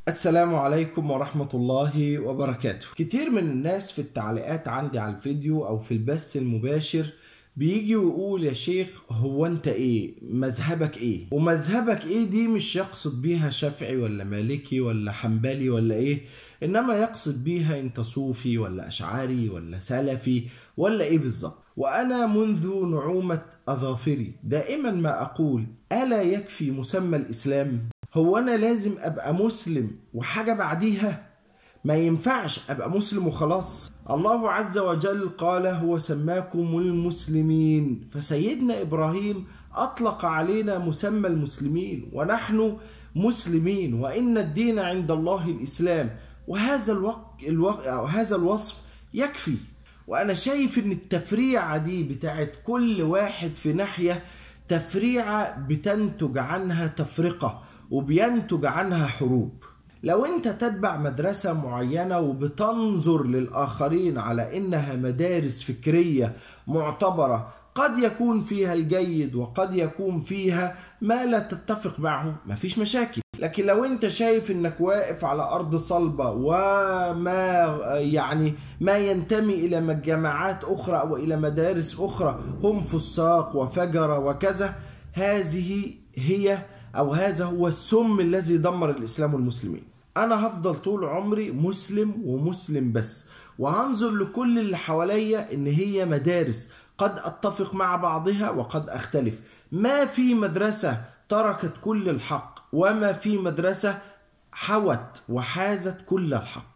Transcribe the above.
السلام عليكم ورحمة الله وبركاته كتير من الناس في التعليقات عندي على الفيديو أو في البث المباشر بيجي ويقول يا شيخ هو انت ايه مذهبك ايه ومذهبك ايه دي مش يقصد بيها شافعي ولا مالكي ولا حنبلي ولا ايه انما يقصد بيها انت صوفي ولا اشعري ولا سلفي ولا ايه بالظبط وانا منذ نعومة اظافري دائما ما اقول الا يكفي مسمى الاسلام هو انا لازم ابقى مسلم وحاجة بعديها ما ينفعش ابقى مسلم وخلاص الله عز وجل قال هو سماكم المسلمين فسيدنا ابراهيم اطلق علينا مسمى المسلمين ونحن مسلمين وان الدين عند الله الاسلام وهذا الوق... الوق... هذا الوصف يكفي وانا شايف ان التفريعه دي بتاعت كل واحد في ناحيه تفريعه بتنتج عنها تفرقه وبينتج عنها حروب لو انت تتبع مدرسة معينة وبتنظر للآخرين على إنها مدارس فكرية معتبرة قد يكون فيها الجيد وقد يكون فيها ما لا تتفق معه مفيش مشاكل لكن لو انت شايف انك واقف على ارض صلبة وما يعني ما ينتمي الى جماعات اخرى او الى مدارس اخرى هم فساق وفجر وكذا هذه هي او هذا هو السم الذي دمر الاسلام والمسلمين انا هفضل طول عمري مسلم ومسلم بس وهنظر لكل اللي حواليا ان هي مدارس قد اتفق مع بعضها وقد اختلف ما في مدرسة تركت كل الحق وما في مدرسة حوت وحازت كل الحق